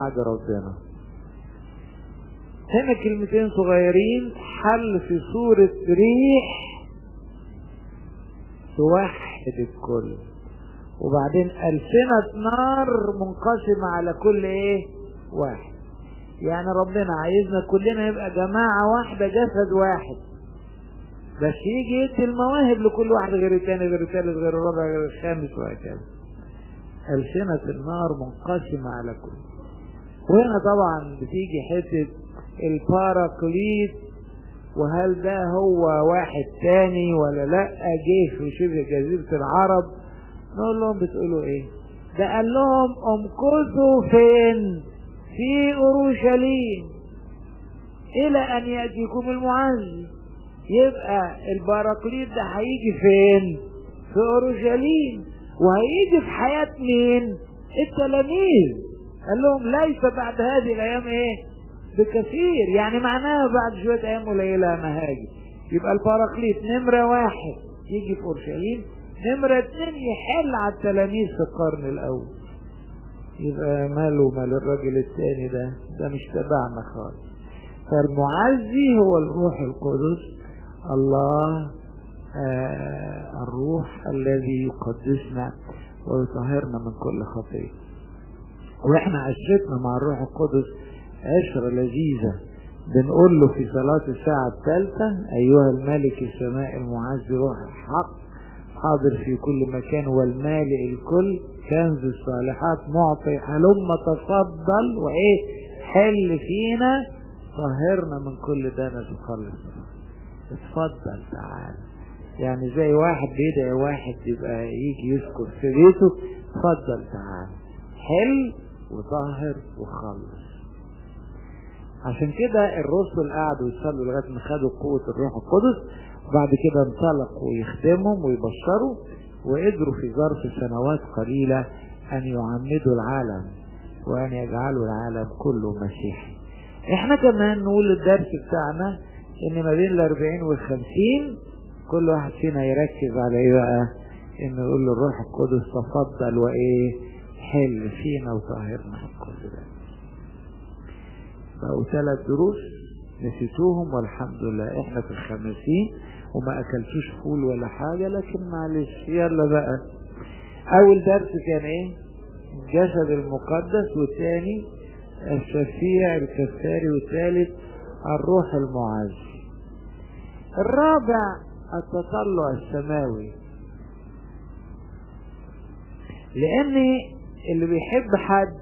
بعد ربنا هنا كلمتين صغيرين حل في صورة ريح توحد الكل وبعدين ألسنة نار منقسمة على كل ايه واحد يعني ربنا عايزنا كلنا يبقى جماعة واحدة جسد واحد بس يجي يدي المواهب لكل واحد غير التاني غير التالت غير الرابع غير الخامس وهكذا ألسنة النار منقسمة على كل وهنا طبعا بتيجي حتة الباراكليت وهل ده هو واحد تاني ولا لا جه في شبه جزيرة العرب نقول لهم بتقولوا ايه ده قال لهم امكثوا فين في اورشليم الى ان ياتيكم المعز يبقى الباراكليت ده هيجي فين في اورشليم وهيجي في حياة مين التلاميذ قال لهم ليس بعد هذه الايام ايه بكثير يعني معناها بعد شوية ايام قليلة انا هاجي يبقى الباراكليت نمرة واحد يجي في اورشليم نمرة اتنين يحل على التلاميذ في القرن الاول يبقى ماله مال الراجل التاني ده ده مش تبعنا خالص فالمعزي هو الروح القدس الله آه الروح الذي يقدسنا ويطهرنا من كل خطيئة واحنا عشرتنا مع الروح القدس عشرة لذيذة بنقول له في صلاة الساعة الثالثة أيها الملك السماء المعز روح الحق حاضر في كل مكان والمالئ الكل كنز الصالحات معطي هلم تفضل وإيه حل فينا طهرنا من كل دنس وخلصنا اتفضل تعال يعني زي واحد بيدعي واحد يبقى يجي يسكن في بيته اتفضل تعال حل وطهر وخلص عشان كده الرسل قعدوا يصلوا لغايه ما خدوا قوه الروح القدس وبعد كده انطلقوا يخدمهم ويبشروا وقدروا في ظرف سنوات قليله ان يعمدوا العالم وان يجعلوا العالم كله مسيحي احنا كمان نقول الدرس بتاعنا ان ما بين الاربعين والخمسين كل واحد فينا يركز على ايه بقى انه يقول للروح القدس تفضل وايه حل فينا وطهرنا من كل ده بقوا ثلاث دروس نسيتوهم والحمد لله احنا في الخمسين وما اكلتوش فول ولا حاجة لكن معلش يلا بقى اول درس كان ايه الجسد المقدس والثاني الشفيع الكفاري والثالث الروح المعز الرابع التطلع السماوي لان اللي بيحب حد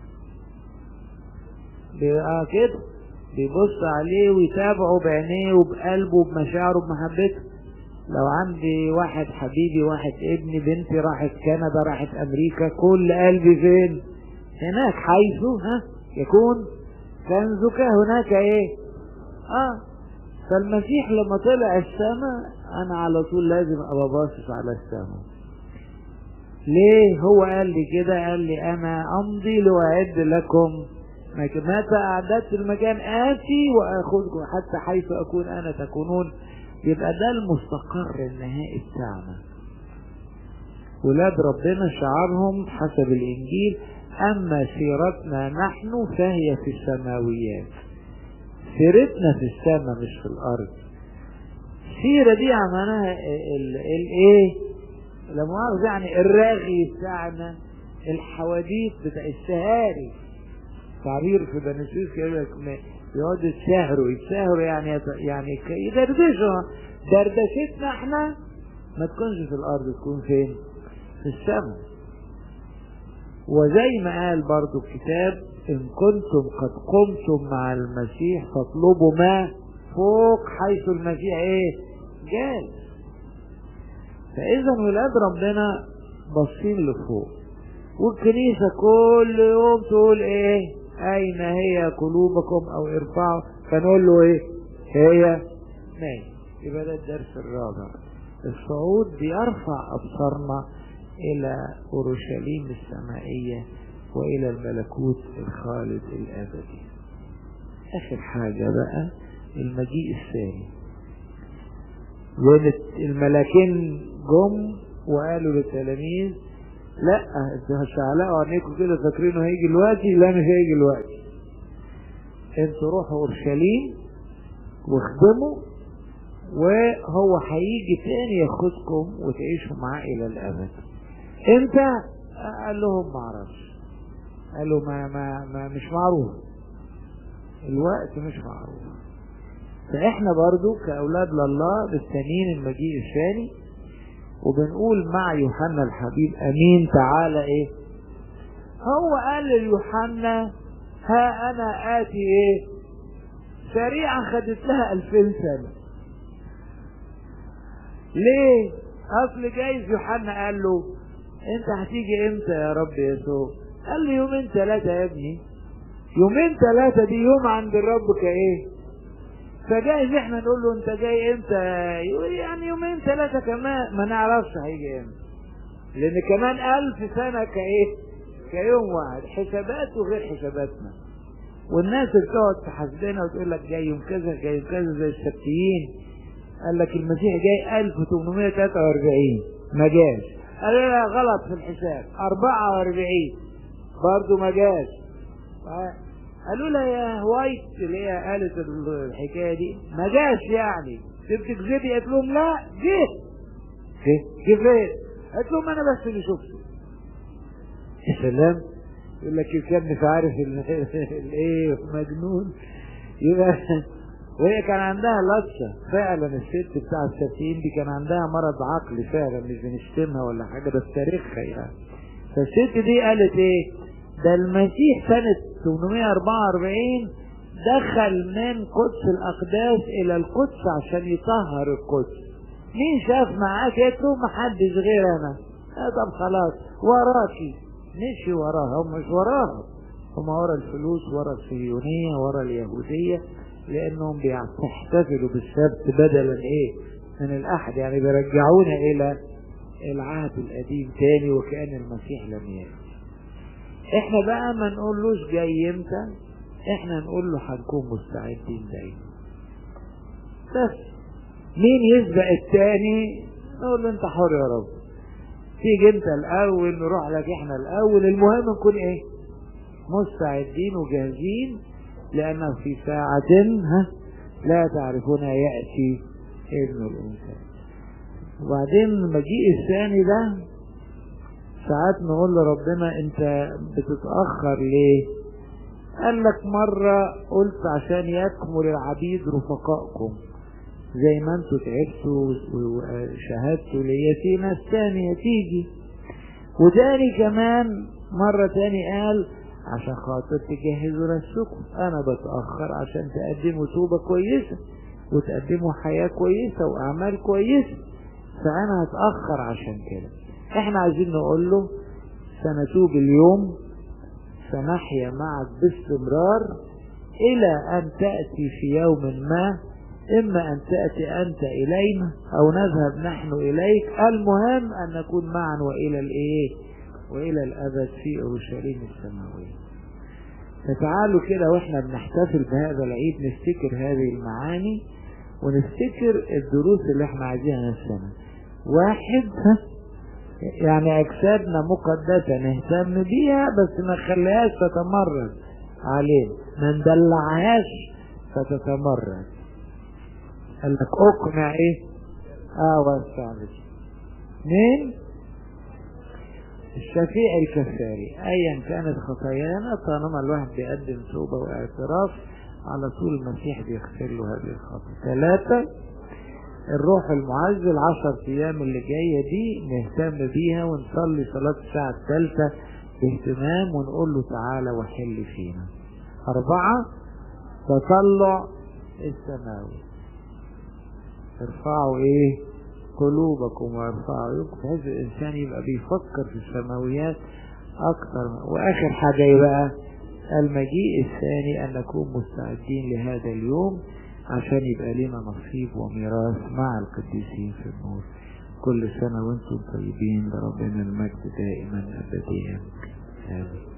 بيبقى كده بيبص عليه ويتابعه بعينيه وبقلبه وبمشاعره وبمحبته لو عندي واحد حبيبي واحد ابني بنتي راحت كندا راحت امريكا كل قلبي فين هناك حيث ها يكون كنزك هناك ايه اه فالمسيح لما طلع السماء انا على طول لازم ابقى باصص على السماء ليه هو قال لي كده قال لي انا امضي لاعد لكم متى اعددت المكان اتي واخذكم حتى حيث اكون انا تكونون يبقى ده المستقر النهائي بتاعنا ولاد ربنا شعارهم حسب الانجيل اما سيرتنا نحن فهي في السماويات سيرتنا في السماء مش في الارض السيرة دي معناها الايه لا مؤاخذة يعني الراغي بتاعنا الحواديت بتاع السهاري تعبير في بني سويف يقول لك يقعدوا يتساهروا يتساهروا يعني يعني يدردشوا دردشتنا احنا ما تكونش في الارض تكون فين؟ في السماء وزي ما قال برضو الكتاب ان كنتم قد قمتم مع المسيح فاطلبوا ما فوق حيث المسيح ايه جالس فاذا ولاد ربنا باصين لفوق والكنيسة كل يوم تقول ايه اين هي قلوبكم او ارفعوا فنقول له ايه هي ماشي يبقى ده الدرس الرابع الصعود بيرفع ابصارنا الى اورشليم السمائية والى الملكوت الخالد الابدي اخر حاجة بقى المجيء الثاني الملاكين جم وقالوا للتلاميذ لا انتوا هتشعلقوا عينيكم كده فاكرينه هيجي دلوقتي لا مش هيجي دلوقتي انتوا روحوا اورشليم واخدموا وهو هيجي تاني ياخدكم وتعيشوا معاه الى الابد انت قال لهم ما اعرفش قال له ما, ما, ما مش معروف الوقت مش معروف فاحنا برضو كاولاد لله مستنيين المجيء الثاني وبنقول مع يوحنا الحبيب امين تعالى ايه هو قال ليوحنا ها انا اتي ايه سريعا خدت لها الفين سنة ليه اصل جايز يوحنا قال له انت هتيجي امتى يا رب يسوع قال لي يومين ثلاثة يا ابني يومين ثلاثة دي يوم عند الرب كايه فجايز احنا نقول له انت جاي امتى يعني يومين ثلاثة كمان ما نعرفش هيجي امتى لان كمان الف سنة كايه كيوم واحد حساباته غير حساباتنا والناس اللي بتقعد تحاسبنا وتقول لك جاي يوم كذا جاي يوم كذا زي السبتيين قال لك المسيح جاي 1843 ما جاش قال لا غلط في الحساب 44 برضه ما جاش قالوا لها يا هوايت اللي هي قالت الحكايه دي ما جاش يعني انت بتكذبي قالت لهم لا جه جه جه فين؟ قالت لهم انا بس اللي شفته يا سلام يقول لك كان مش عارف الايه مجنون يبقى وهي كان عندها لطشة فعلا الست بتاع السبتين دي كان عندها مرض عقلي فعلا مش بنشتمها ولا حاجة بس تاريخها يعني فالست دي قالت ايه ده المسيح سنة 844 دخل من قدس الأقداس إلى القدس عشان يطهر القدس مين شاف معاك قالت له محدش غير أنا آه طب خلاص وراكي مشي وراها هم مش وراها هم ورا الفلوس ورا الصهيونية ورا اليهودية لأنهم بيحتفلوا بالسبت بدلا إيه من الأحد يعني بيرجعونا إلى العهد القديم تاني وكأن المسيح لم يأتي احنا بقى ما نقولوش جاي امتى احنا نقول له هنكون مستعدين دايما بس مين يسبق التاني نقول له انت حر يا رب تيجي انت الاول نروح لك احنا الاول المهم نكون ايه مستعدين وجاهزين لانه في ساعة ها لا تعرفون يأتي ابن الانسان وبعدين المجيء الثاني ده ساعات نقول لربنا انت بتتأخر ليه قال لك مرة قلت عشان يكمل العبيد رفقائكم زي ما انتوا تعبتوا وشهدتوا ليا في ناس تانية تيجي وتاني كمان مرة تاني قال عشان خاطر تجهزوا نفسكم انا بتأخر عشان تقدموا توبة كويسة وتقدموا حياة كويسة واعمال كويسة فانا هتأخر عشان كده احنا عايزين نقول له سنتوب اليوم سنحيا معك باستمرار الى ان تأتي في يوم ما اما ان تأتي انت الينا او نذهب نحن اليك المهم ان نكون معا والى الايه والى الابد في اورشليم السماوية فتعالوا كده واحنا بنحتفل بهذا العيد نفتكر هذه المعاني ونفتكر الدروس اللي احنا عايزينها السنة واحد ها يعني اجسادنا مقدسة نهتم بيها بس ما نخليهاش تتمرد علينا ما ندلعهاش فتتمرد قال لك اقنع ايه اه وسع اثنين الشفيع الكفاري ايا كانت خطايانا طالما الواحد بيقدم توبة واعتراف على طول المسيح بيغفر له هذه الخطايا ثلاثة الروح المعز العشر ايام اللي جاية دي نهتم بيها ونصلي صلاة الساعة الثالثة باهتمام ونقول له تعالى وحل فينا اربعة تطلع السماوي ارفعوا ايه قلوبكم وارفعوا يوم بحيث الانسان يبقى بيفكر في السماويات اكتر واخر حاجة يبقى المجيء الثاني ان نكون مستعدين لهذا اليوم عشان يبقى لنا نصيب وميراث مع القديسين في النور كل سنة وانتم طيبين لربنا المجد دائما أبديا آمين